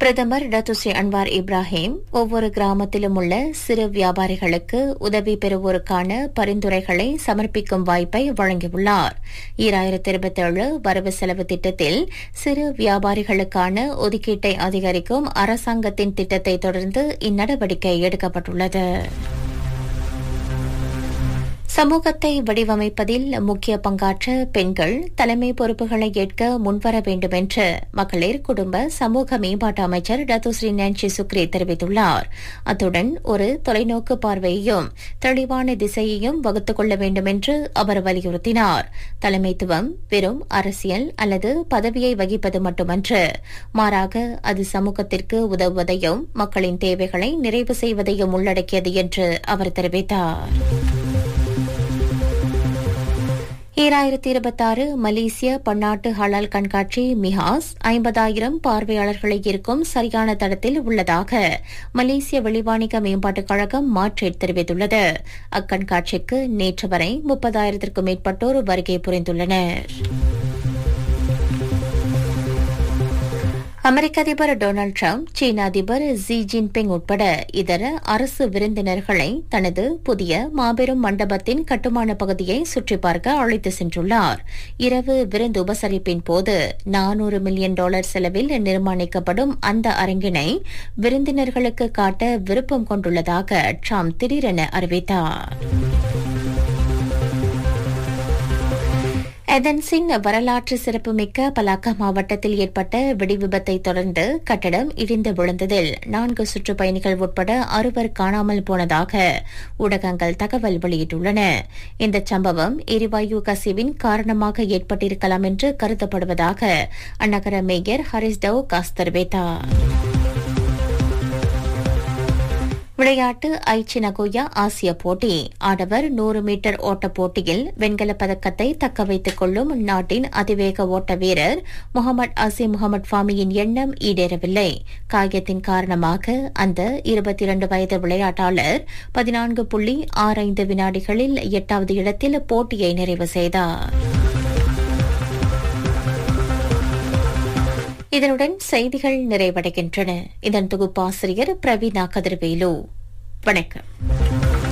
பிரதமர் Datuk Seri Anwar Ibrahim ஒவ்வொரு கிராமத்திலும் உள்ள சிறு வியாபாரிகளுக்கு உதவி பெறுவோருக்கான பரிந்துரைகளை சமர்ப்பிக்கும் வாய்ப்பை வழங்கியுள்ளார் ஈராயிரத்தி இருபத்தேழு வரவு செலவு திட்டத்தில் சிறு வியாபாரிகளுக்கான ஒதுக்கீட்டை அதிகரிக்கும் அரசாங்கத்தின் திட்டத்தை தொடர்ந்து இந்நடவடிக்கை எடுக்கப்பட்டுள்ளது சமூகத்தை வடிவமைப்பதில் முக்கிய பங்காற்ற பெண்கள் தலைமை பொறுப்புகளை ஏற்க முன்வர வேண்டும் என்று மகளிர் குடும்ப சமூக மேம்பாட்டு அமைச்சர் டத்துஸ்ரீ நான்சி சுக்ரி தெரிவித்துள்ளார் அத்துடன் ஒரு தொலைநோக்கு பார்வையையும் தெளிவான திசையையும் வகுத்துக் கொள்ள வேண்டும் என்று அவர் வலியுறுத்தினார் தலைமைத்துவம் வெறும் அரசியல் அல்லது பதவியை வகிப்பது மட்டுமன்று மாறாக அது சமூகத்திற்கு உதவுவதையும் மக்களின் தேவைகளை நிறைவு செய்வதையும் உள்ளடக்கியது என்று அவர் தெரிவித்தார் ஈராயிரத்தி இருபத்தாறு மலேசிய பன்னாட்டு ஹலால் கண்காட்சி மிஹாஸ் ஐம்பதாயிரம் பார்வையாளர்களை இருக்கும் சரியான தடத்தில் உள்ளதாக மலேசிய வெளிவாணிக மேம்பாட்டுக் கழகம் மாற்றேட் தெரிவித்துள்ளது அக்கண்காட்சிக்கு நேற்று வரை முப்பதாயிரத்திற்கும் மேற்பட்டோர் வருகை புரிந்துள்ளனர் அமெரிக்க அதிபர் டொனால்டு டிரம்ப் சீன அதிபர் ஜி ஜின்பிங் உட்பட இதர அரசு விருந்தினர்களை தனது புதிய மாபெரும் மண்டபத்தின் கட்டுமான பகுதியை சுற்றி பார்க்க அழைத்து சென்றுள்ளார் இரவு விருந்து உபசரிப்பின் போது நானூறு மில்லியன் டாலர் செலவில் நிர்மாணிக்கப்படும் அந்த அரங்கினை விருந்தினர்களுக்கு காட்ட விருப்பம் கொண்டுள்ளதாக ட்ரம்ப் திடீரென அறிவித்தார் எதன்ஸின் வரலாற்று சிறப்புமிக்க பலாக்கா மாவட்டத்தில் ஏற்பட்ட வெடிவிபத்தை தொடர்ந்து கட்டடம் இடிந்து விழுந்ததில் நான்கு சுற்றுப்பயணிகள் உட்பட அறுவர் காணாமல் போனதாக ஊடகங்கள் தகவல் வெளியிட்டுள்ளன இந்த சம்பவம் எரிவாயு கசிவின் காரணமாக ஏற்பட்டிருக்கலாம் என்று கருதப்படுவதாக அந்நகர மேயர் ஹரிஸ் டவ் காஸ் தெரிவித்தார் விளையாட்டு ஐச்சி நகோயா ஆசிய போட்டி ஆடவர் நூறு மீட்டர் ஓட்டப் போட்டியில் வெண்கலப் பதக்கத்தை தக்க வைத்துக் கொள்ளும் நாட்டின் அதிவேக ஓட்ட வீரர் முகமது அசீம் முகமது ஃபாமியின் எண்ணம் ஈடேறவில்லை காயத்தின் காரணமாக அந்த இருபத்தி இரண்டு வயது விளையாட்டாளர் பதினான்கு புள்ளி ஆறு ஐந்து வினாடிகளில் எட்டாவது இடத்தில் போட்டியை நிறைவு செய்தார் இதனுடன் செய்திகள் நிறைவடைகின்றன இதன் தொகுப்பாசிரியர் பிரவீனா கதிர்வேலு வணக்கம்